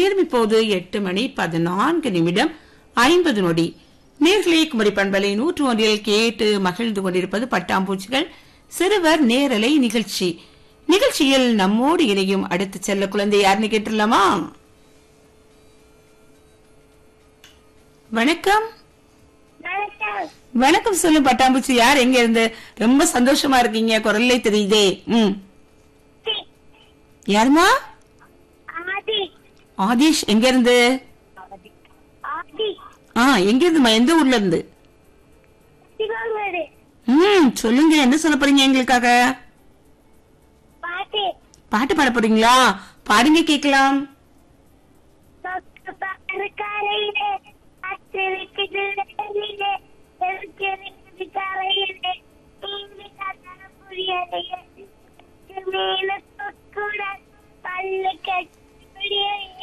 நேரம் இப்போது எட்டு மணி பதினான்கு நிமிடம் ஐம்பது நொடி நேர்களே குமரி பண்பலை நூற்று ஒன்றில் கேட்டு மகிழ்ந்து கொண்டிருப்பது பட்டாம்பூச்சிகள் சிறுவர் நேரலை நிகழ்ச்சி நிகழ்ச்சியில் நம்மோடு இணையும் அடுத்து செல்ல குழந்தை யாருன்னு கேட்டுடலாமா வணக்கம் வணக்கம் வணக்கம் சொல்லும் பட்டாம்பூச்சி யார் எங்க இருந்து ரொம்ப சந்தோஷமா இருக்கீங்க குரல்லே தெரியுதே ம் சி. யாருமா ஆதி ஆதீஷ் எங்க இருந்து ஆதி ஆ எங்க இருந்துமா எந்த ஊர்ல இருந்து சிவங்கடு ம் சொல்லுங்க என்ன சொல்ல போறீங்க எங்களுக்காக பாட்டு பாட்டு பாட போறீங்களா பாடுங்க கேக்கலாம் சொத்து பாரு கரையிலே அச்சு இருக்குது வெளியிலே எதுக்கு இருக்குது கரையிலே நீங்க கண்ணன புரியலையே மீன சொற்குடன்